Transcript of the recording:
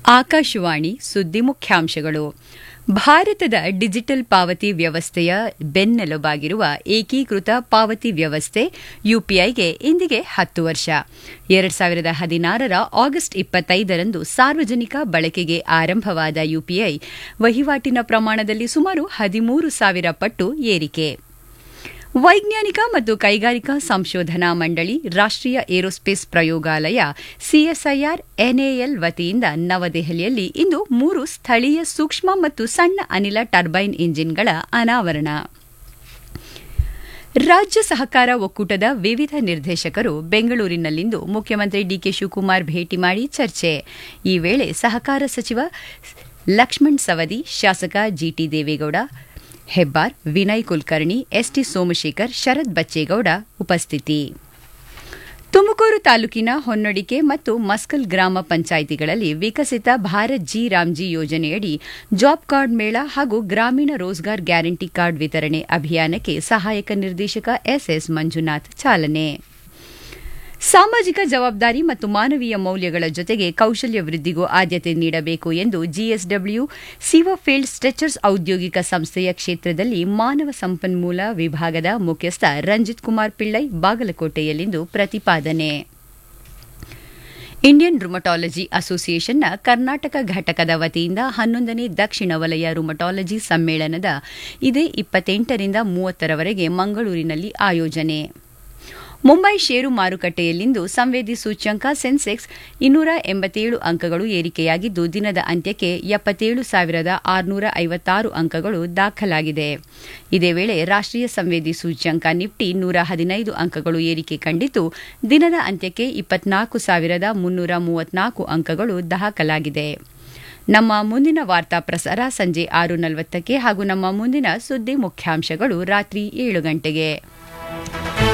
ಆಕಾಶವಾಣಿ ಸುದ್ದಿ ಮುಖ್ಯಾಂಶಗಳು ಭಾರತದ ಡಿಜಿಟಲ್ ಪಾವತಿ ವ್ಯವಸ್ಥೆಯ ಬೆನ್ನೆಲುಬಾಗಿರುವ ಏಕೀಕೃತ ಪಾವತಿ ವ್ಯವಸ್ಥೆ ಯುಪಿಐಗೆ ಇಂದಿಗೆ ಹತ್ತು ವರ್ಷ ಎರಡು ಸಾವಿರದ ಹದಿನಾರರ ಆಗಸ್ಟ್ ಇಪ್ಪತ್ತೈದರಂದು ಸಾರ್ವಜನಿಕ ಬಳಕೆಗೆ ಆರಂಭವಾದ ಯುಪಿಐ ವಹಿವಾಟಿನ ಪ್ರಮಾಣದಲ್ಲಿ ಸುಮಾರು ಹದಿಮೂರು ಸಾವಿರ ಪಟ್ಟು ಏರಿಕೆ ವೈಜ್ಞಾನಿಕ ಮತ್ತು ಕೈಗಾರಿಕಾ ಸಂಶೋಧನಾ ಮಂಡಳಿ ರಾಷ್ಟ್ರೀಯ ಏರೋಸ್ಪೇಸ್ ಪ್ರಯೋಗಾಲಯ ಸಿಎಸ್ಐಆರ್ ಎನ್ಎಎಲ್ ವತಿಯಿಂದ ನವದೆಹಲಿಯಲ್ಲಿ ಇಂದು ಮೂರು ಸ್ಥಳೀಯ ಸೂಕ್ಷ್ಮ ಮತ್ತು ಸಣ್ಣ ಅನಿಲ ಟರ್ಬೈನ್ ಇಂಜಿನ್ಗಳ ಅನಾವರಣ ರಾಜ್ಯ ಸಹಕಾರ ಒಕ್ಕೂಟದ ವಿವಿಧ ನಿರ್ದೇಶಕರು ಬೆಂಗಳೂರಿನಲ್ಲಿಂದು ಮುಖ್ಯಮಂತ್ರಿ ಡಿಕೆ ಶಿವಕುಮಾರ್ ಭೇಟಿ ಮಾಡಿ ಚರ್ಚೆ ಈ ವೇಳೆ ಸಹಕಾರ ಸಚಿವ ಲಕ್ಷ್ಮಣ್ ಸವದಿ ಶಾಸಕ ಜಿಟಿ ದೇವೇಗೌಡ ಹೆಬ್ಬಾರ್ ವಿನಯ್ ಕುಲಕರ್ಣಿ ಎಸ್ಟಿ ಸೋಮಶೇಖರ್ ಶರತ್ ಬಚ್ಚೇಗೌಡ ಉಪಸ್ಥಿತಿ ತುಮಕೂರು ತಾಲೂಕಿನ ಹೊನ್ನಡಿಕೆ ಮತ್ತು ಮಸ್ಕಲ್ ಗ್ರಾಮ ಪಂಚಾಯಿತಿಗಳಲ್ಲಿ ವಿಕಸಿತ ಭಾರತ್ ಜಿ ರಾಮ್ಜಿ ಯೋಜನೆಯಡಿ ಜಾಬ್ ಕಾರ್ಡ್ ಮೇಳ ಹಾಗೂ ಗ್ರಾಮೀಣ ರೋಜ್ಗಾರ್ ಗ್ಯಾರಂಟಿ ಕಾರ್ಡ್ ವಿತರಣೆ ಅಭಿಯಾನಕ್ಕೆ ಸಹಾಯಕ ನಿರ್ದೇಶಕ ಎಸ್ಎಸ್ ಮಂಜುನಾಥ್ ಚಾಲನೆ ಸಾಮಾಜಿಕ ಜವಾಬ್ದಾರಿ ಮತ್ತು ಮಾನವೀಯ ಮೌಲ್ಯಗಳ ಜೊತೆಗೆ ಕೌಶಲ್ಯ ವೃದ್ಧಿಗೂ ಆದ್ಯತೆ ನೀಡಬೇಕು ಎಂದು ಜಿಎಸ್ಡಬ್ಲ್ಯೂ ಸಿವಫೀಲ್ಡ್ ಸ್ಟ್ರೆಚರ್ಸ್ ಔದ್ಯೋಗಿಕ ಸಂಸ್ಥೆಯ ಕ್ಷೇತ್ರದಲ್ಲಿ ಮಾನವ ಸಂಪನ್ಮೂಲ ವಿಭಾಗದ ಮುಖ್ಯಸ್ಥ ರಂಜಿತ್ ಕುಮಾರ್ ಪಿಳ್ಳೈ ಬಾಗಲಕೋಟೆಯಲ್ಲಿಂದು ಪ್ರತಿಪಾದನೆ ಇಂಡಿಯನ್ ರುಮಟಾಲಜಿ ಅಸೋಸಿಯೇಷನ್ನ ಕರ್ನಾಟಕ ಘಟಕದ ವತಿಯಿಂದ ಹನ್ನೊಂದನೇ ದಕ್ಷಿಣ ವಲಯ ರುಮಟಾಲಜಿ ಸಮ್ಮೇಳನದ ಇದೇ ಇಪ್ಪತ್ತೆಂಟರಿಂದ ಮೂವತ್ತರವರೆಗೆ ಮಂಗಳೂರಿನಲ್ಲಿ ಆಯೋಜನೆ ಮುಂಬೈ ಷೇರು ಮಾರುಕಟ್ಟೆಯಲ್ಲಿಂದು ಸಂವೇದಿ ಸೂಚ್ಯಂಕ ಸೆನ್ಸೆಕ್ಸ್ ಇನ್ನೂರ ಎಂಬತ್ತೇಳು ಅಂಕಗಳು ಏರಿಕೆಯಾಗಿದ್ದು ದಿನದ ಅಂತ್ಯಕ್ಕೆ ಎಪ್ಪತ್ತೇಳು ಸಾವಿರದ ಆರುನೂರ ಐವತ್ತಾರು ಅಂಕಗಳು ದಾಖಲಾಗಿದೆ ಇದೇ ವೇಳೆ ರಾಷ್ಟ್ರೀಯ ಸಂವೇದಿ ಸೂಚ್ಯಂಕ ನಿಫ್ಟಿ ನೂರ ಹದಿನೈದು ಅಂಕಗಳು ಏರಿಕೆ ಕಂಡಿದ್ದು ದಿನದ ಅಂತ್ಯಕ್ಕೆ ಇಪ್ಪತ್ನಾಲ್ಕು ಸಾವಿರದ ಮುನ್ನೂರ ಮೂವತ್ನಾಲ್ಕು ಅಂಕಗಳು ದಾಖಲಾಗಿದೆ ನಮ್ಮ ಮುಂದಿನ ವಾರ್ತಾ ಪ್ರಸಾರ ಸಂಜೆ ಆರು ನಲವತ್ತಕ್ಕೆ ಹಾಗೂ ನಮ್ಮ ಮುಂದಿನ ಸುದ್ದಿ ಮುಖ್ಯಾಂಶಗಳು ರಾತ್ರಿ ಏಳು ಗಂಟೆಗೆ